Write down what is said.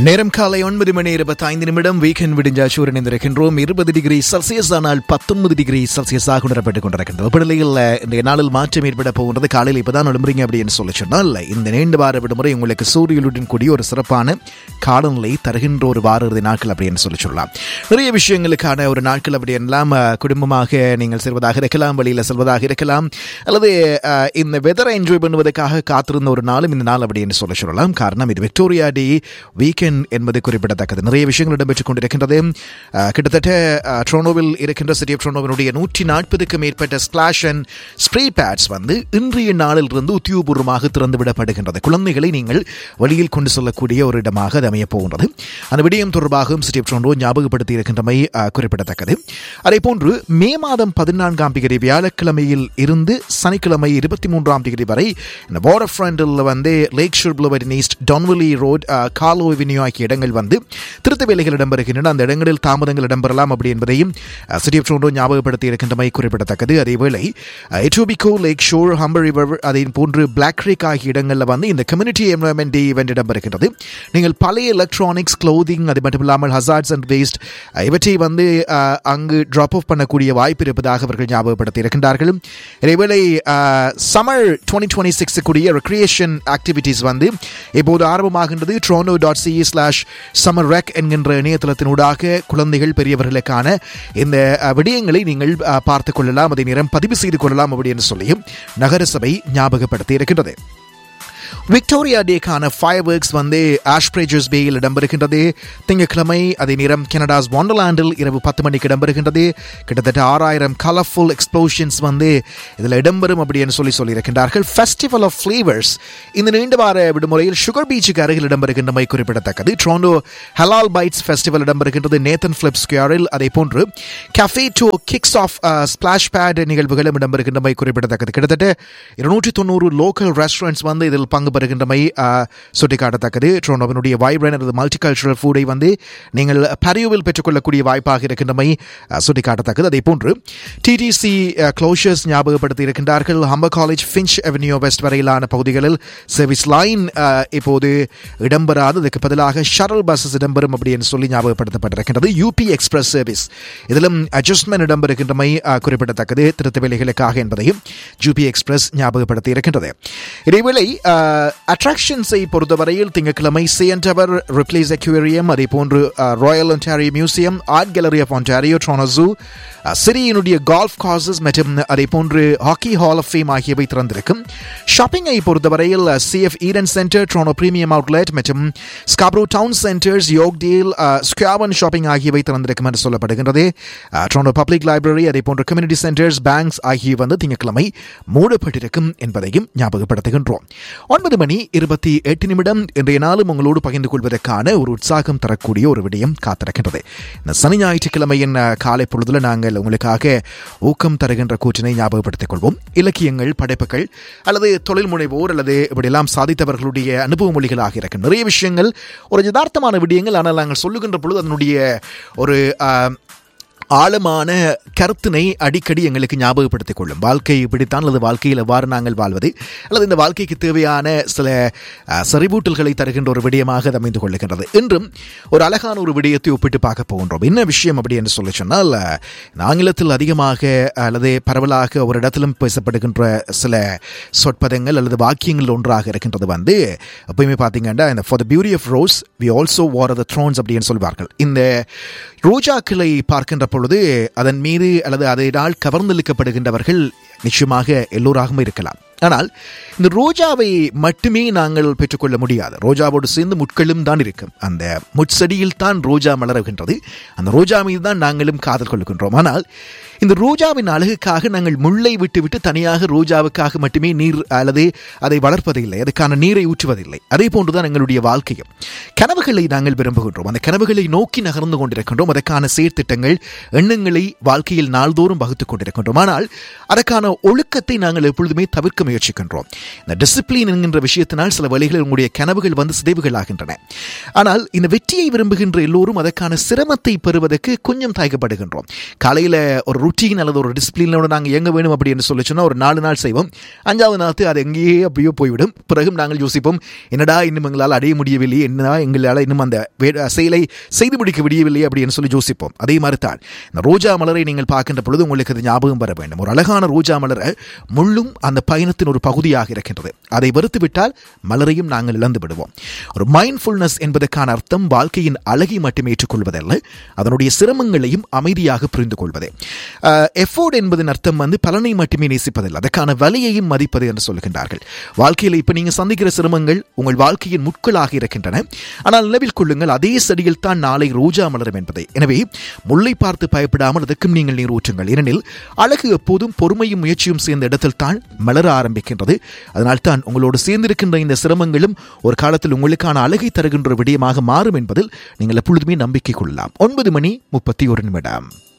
நேரம் காலை ஒன்பது மணி இருபத்தி ஐந்து நிமிடம் வீக்கெண்ட் விடிஞ்சாச்சு இணைந்திருக்கின்றோம் இருபது டிகிரி செல்சியஸ் ஆனால் பத்தொன்பது டிகிரி செல்சியஸாக உணரப்பட்டுக் கொண்டிருக்கின்றது வெப்பநிலையில் இன்றைய நாளில் மாற்றம் ஏற்பட போகின்றது காலையில் இப்பதான் எழும்புறீங்க அப்படின்னு சொல்லி சொன்னால் இந்த நீண்ட வார விடுமுறை உங்களுக்கு சூரியனுடன் கூடிய ஒரு சிறப்பான காலநிலை தருகின்ற ஒரு வார இறுதி நாட்கள் அப்படின்னு சொல்லி சொல்லலாம் நிறைய விஷயங்களுக்கான ஒரு நாட்கள் அப்படி எல்லாம் அஹ், குடும்பமாக நீங்கள் செல்வதாக இருக்கலாம் வெளியில் செல்வதாக இருக்கலாம் அல்லது அஹ், இந்த வெதரை என்ஜாய் பண்ணுவதற்காக காத்திருந்த ஒரு நாளும் இந்த நாள் அப்படின்னு சொல்லி சொல்லலாம் காரணம் இது விக்டோரியா டே வீக்கெண்ட் என்பது குறிப்பிடத்தக்கது நிறைய விஷயங்கள் இடம்பெற்றுக் கொண்டிருக்கின்றது அஹ், கிட்டத்தட்ட அஹ், ட்ரோனோவில் இருக்கின்ற சிட்டி ஆஃப் ட்ரோனோவினுடைய நூற்றி நாற்பதுக்கும் மேற்பட்ட ஸ்பிளாஷ் அண்ட் ஸ்ப்ரே பேட்ஸ் வந்து இன்றைய நாளில் இருந்து உத்தியோகபூர்வமாக திறந்து விடப்படுகின்றது குழந்தைகளை நீங்கள் வெளியில் கொண்டு செல்லக்கூடிய ஒரு இடமாக அது அமையப் போகின்றது அந்த விடயம் தொடர்பாகவும் சிட்டி ஆஃப் ட்ரோனோ ஞாபகப்படுத்தி இருக்கின்றமை அஹ், குறிப்பிடத்தக்கது அதே போன்று மே மாதம் பதினான்காம் தேதி வியாழக்கிழமையில் இருந்து சனிக்கிழமை இருபத்தி மூன்றாம் தேதி வரை இந்த வாட்டர் ஃப்ரண்டில் வந்து lake shore boulevard east Don Valley road காலோ வினியோ ஆகிய இடங்கள் வந்து திருத்த வேலைகள் இடம்பெறுகின்றன அந்த இடங்களில் தாமதங்கள் இடம்பெறலாம் அப்படி என்பதையும் சிட்டி ஆஃப் டொரண்டோ ஞாபகப்படுத்தி இருக்கின்றமை குறிப்பிடத்தக்கது அதேவேளை Etobicoke lake shore Humber river அதை போன்று பிளாக் க்ரீக் ஆகிய இடங்களில் வந்து இந்த கம்யூனிட்டி என்வரன்மெண்ட் டே இவெண்ட் இடம்பெறுகின்றது நீங்கள் பழைய எலக்ட்ரானிக்ஸ் க்ளோதிங் அது மட்டும் இல்லாமல் ஹசார்ட்ஸ் அண்ட் வேஸ்ட் இவற்றை வந்து அஹ், அங்கு ட்ராப் ஆஃப் பண்ணக்கூடிய வாய்ப்பு இருப்பதாக அவர்கள் ஞாபகப்படுத்தி இருக்கின்றார்கள் இதேவேளை சம்மர் டுவெண்ட்டி டுவெண்ட்டி சிக்ஸுக்குரிய ரெக்ரியேஷன் ஆக்டிவிட்டீஸ் வந்து இப்போது ஆரம்பமாகின்றது Toronto dot CA slash summer rec என்கின்ற இணையதளத்தினூடாக குழந்தைகள் பெரியவர்களுக்கான இந்த அஹ், விடயங்களை நீங்கள் அஹ், பார்த்துக் கொள்ளலாம் அதை நேரம் பதிவு செய்து கொள்ளலாம் அப்படி என்று சொல்லியும் நகரசபை ஞாபகப்படுத்தி இருக்கின்றது விக்டோரியா டேக்கான ஃபயர் ஒர்க்ஸ் வந்து ஆஷ்பிரேஜர்ஸ் பேயில் இடம்பெறுகின்றது திங்கட்கிழமை அதே நேரம் கனடாஸ் வாண்டர்லாண்டில் இரவு பத்து மணிக்கு இடம்பெறுகின்றது கிட்டத்தட்ட ஆறாயிரம் கலர்ஃபுல் எக்ஸ்ப்ளோஷன்ஸ் வந்து இதில் இடம்பெறும் அப்படின்னு சொல்லி சொல்லியிருக்கின்றார்கள் ஃபெஸ்டிவல் ஆஃப் ஃப்ளேவர்ஸ் இந்த நீண்ட வார விடுமுறையில் சுகர் பீச்சுக்கு அருகில் இடம்பெறுகின்றமை குறிப்பிடத்தக்கது ட்ரோண்டோ ஹலால் பைட்ஸ் ஃபெஸ்டிவல் இடம்பெறுகின்றது நேத்தன் ஃபிலிப் ஸ்கொயரில் அதே போன்று café TO kicks off splash pad நிகழ்வுகளும் இடம்பெறுகின்றமை குறிப்பிடத்தக்கது கிட்டத்தட்ட இருநூற்றி தொண்ணூறு லோக்கல் ரெஸ்டாரண்ட்ஸ் வந்து இதில் பங்கு பெறுகின்றமை அஹ், சுட்டிக்காட்டத்தக்கது ட்ரோனோவினுடைய வைப்ரன் அல்லது மல்டிகல்ச்சரல் ஃபுட்டை வந்து நீங்கள் பரியோவில் பெற்றுக்கொள்ளக்கூடிய வாய்ப்பாக இருக்கின்றமை அஹ், சுட்டிக்காட்டத்தக்கது அதே போன்று டிடிசி க்ளோஷர்ஸ் ஞாபகப்படுத்தி இருக்கின்றார்கள் Humber College Finch Avenue West வரையிலான பகுதிகளில் சர்வீஸ் லைன் இப்போது இடம்பெறாது அதுக்கு பதிலாக ஷட்டல் பஸ்ஸஸ் இடம்பெறும் அப்படின்னு சொல்லி ஞாபகப்படுத்தப்பட்டிருக்கின்றது யூபி எக்ஸ்பிரஸ் சர்வீஸ் இதிலும் அட்ஜஸ்ட்மெண்ட் இடம்பெறுகின்றமை அஹ், குறிப்பிடத்தக்கது திருத்த வேலைகளுக்காக என்பதையும் யூபி எக்ஸ்பிரஸ் ஞாபகப்படுத்தி இருக்கின்றது இதேவேளை அட்ராக்ஷன்ஸை பொறுத்தவரையில் திங்கட்கிழமை சிஎன் டவர் ரிப்ளேஸ் அக்யூரியம் அதே போன்று Royal Ontario Museum Art Gallery of Ontario Toronto Zoo சிறியினுடைய கால்ஃப் காசஸ் மற்றும் அதே போன்று ஹாக்கி ஹால் ஆஃப் ஃபேம் ஆகியவை திறந்திருக்கும் ஷாப்பிங்கை பொறுத்தவரையில் CF Eaton Centre Toronto Premium Outlet மற்றும் Scarborough Town Centres Yorkdale Square One shopping ஆகியவை திறந்திருக்கும் என்று சொல்லப்படுகின்றது அஹ், ட்ரோனோ பப்ளிக் லைப்ரரி அதே போன்று கம்யூனிட்டி சென்டர்ஸ் பேங்க்ஸ் ஆகியவை வந்து திங்கட்கிழமை மூடப்பட்டிருக்கும் என்பதையும் ஞாபகப்படுத்துகின்றோம் ஒன்பது மணி இருபத்தி எட்டு நிமிடம் இன்றைய நாளும் உங்களோடு பகிர்ந்து கொள்வதற்கான ஒரு உற்சாகம் தரக்கூடிய ஒரு விடயம் காத்திருக்கின்றது இந்த சனி ஞாயிற்றுக்கிழமையின் அஹ், காலை பொழுதுல நாங்கள் உங்களுக்காக ஊக்கம் தருகின்ற கூற்றினை ஞாபகப்படுத்திக் கொள்வோம் இலக்கியங்கள் படைப்புகள் அல்லது தொழில் முனைவோர் அல்லது இப்படியெல்லாம் சாதித்தவர்களுடைய அனுபவ மொழிகளாக இருக்கு நிறைய விஷயங்கள் ஒரு யதார்த்தமான விடயங்கள் ஆனால் நாங்கள் சொல்லுகின்ற பொழுது அதனுடைய ஒரு அஹ், ஆழமான கருத்தினை அடிக்கடி எங்களுக்கு ஞாபகப்படுத்திக் கொள்ளும் வாழ்க்கை இப்படித்தான் அல்லது வாழ்க்கையில் எவ்வாறு நாங்கள் வாழ்வது அல்லது இந்த வாழ்க்கைக்கு தேவையான சில அஹ், செறிவூட்டல்களை தருகின்ற ஒரு விடயமாக அது அமைந்து கொள்ளுகின்றது இன்றும் ஒரு அழகான ஒரு விடயத்தை ஒப்பிட்டு பார்க்க போகின்றோம் என்ன விஷயம் அப்படி என்று சொல்லி சொன்னால் அஹ், இந்த ஆங்கிலத்தில் அதிகமாக அல்லது பரவலாக ஒரு இடத்திலும் பேசப்படுகின்ற சில சொற்பதங்கள் அல்லது வாக்கியங்கள் ஒன்றாக இருக்கின்றது வந்து எப்பயுமே பார்த்தீங்கன்னா இந்த for the beauty of rose we also war the thrones அப்படின்னு சொல்வார்கள் இந்த ரோஜாக்களை பார்க்கின்ற பொழுது அதன் மீது அல்லது அதனால் கவர்ந்தெழுக்கப்படுகின்றவர்கள் நிச்சயமாக எல்லோராகவும் இருக்கலாம் ஆனால் இந்த ரோஜாவை மட்டுமே நாங்கள் பெற்றுக்கொள்ள முடியாது ரோஜாவோடு சேர்ந்து முட்களும் தான் இருக்கும் அந்த முட்செடியில் தான் ரோஜா மலருகின்றது அந்த ரோஜா மீது தான் நாங்களும் காதல் கொள்ளுகின்றோம் ஆனால் இந்த ரோஜாவின் அழகுக்காக நாங்கள் முல்லை விட்டு விட்டு தனியாக ரோஜாவுக்காக மட்டுமே நீர் அல்லது அதை வளர்ப்பதில்லை அதுக்கான நீரை ஊற்றுவதில்லை அதே போன்றுதான் எங்களுடைய வாழ்க்கையும் கனவுகளை நாங்கள் விரும்புகின்றோம் அந்த கனவுகளை நோக்கி நகர்ந்து கொண்டிருக்கின்றோம் அதற்கான செயற்திட்டங்கள் எண்ணங்களை வாழ்க்கையில் நாள்தோறும் வகுத்துக் கொண்டிருக்கின்றோம் ஆனால் அதற்கான ஒழுக்கத்தை நாங்கள் எப்பொழுதுமே தவிர்க்க முயற்சிக்கின்றோம் இந்த டிசிப்ளின் என்கின்ற விஷயத்தினால் சில வழிகளில் உங்களுடைய கனவுகள் வந்து சிதைவுகள் ஆகின்றன ஆனால் இந்த வெற்றியை விரும்புகின்ற எல்லோரும் அதற்கான சிரமத்தை பெறுவதற்கு கொஞ்சம் தயக்கப்படுகின்றோம் காலையில் ஒரு ருட்டீன் அல்லது ஒரு டிசிப்ளினோட நாங்கள் இயங்க வேணும் அப்படின்னு சொல்லி சொன்னால் ஒரு நாலு நாள் செய்வோம் அஞ்சாவது நாள் அது எங்கேயே அப்படியோ போய்விடும் பிறகும் நாங்கள் யோசிப்போம் என்னடா இன்னும் எங்களால் அடைய முடியவில்லை என்னடா எங்களால் இன்னும் அந்த வே- செயலை செய்து முடிக்க முடியவில்லை அப்படின்னு சொல்லி யோசிப்போம் அதே மாதிரி தான் இந்த ரோஜா மலரை நீங்கள் பார்க்கின்ற பொழுது உங்களுக்கு அது ஞாபகம் வர வேண்டும் ஒரு அழகான ரோஜா மலரை முள்ளும் அந்த பயணத்தின் ஒரு பகுதியாக இருக்கின்றது அதை வெறுத்து விட்டால் மலரையும் நாங்கள் இழந்து விடுவோம் ஒரு மைண்ட்ஃபுல்னஸ் என்பதற்கான அர்த்தம் வாழ்க்கையின் அழகை மட்டும் ஏற்றுக்கொள்வதல்ல அதனுடைய சிரமங்களையும் அமைதியாக புரிந்து கொள்வதே எஃபோர்ட் என்பதன் அர்த்தம் வந்து பலனை மட்டுமே நேசிப்பதில்லை அதற்கான வலியையும் மதிப்பது என்று சொல்கின்றார்கள் வாழ்க்கையில் இப்போ நீங்கள் சந்திக்கிற சிரமங்கள் உங்கள் வாழ்க்கையின் முட்களாக இருக்கின்றன ஆனால் நிலவில் கொள்ளுங்கள் அதே செடியில் தான் நாளை ரோஜா மலரும் என்பதை எனவே முல்லை பார்த்து பயப்படாமல் அதற்கும் நீங்கள் நீர் ஊற்றுங்கள் ஏனெனில் அழகு எப்போதும் பொறுமையும் முயற்சியும் சேர்ந்த இடத்தில் தான் மலர ஆரம்பிக்கின்றது அதனால் தான் உங்களோடு சேர்ந்திருக்கின்ற இந்த சிரமங்களும் ஒரு காலத்தில் உங்களுக்கான அழகை தருகின்ற விடயமாக மாறும் என்பதில் நீங்கள் எப்பொழுதுமே நம்பிக்கை கொள்ளலாம் ஒன்பது மணி முப்பத்தி ஒரு நிமிடம்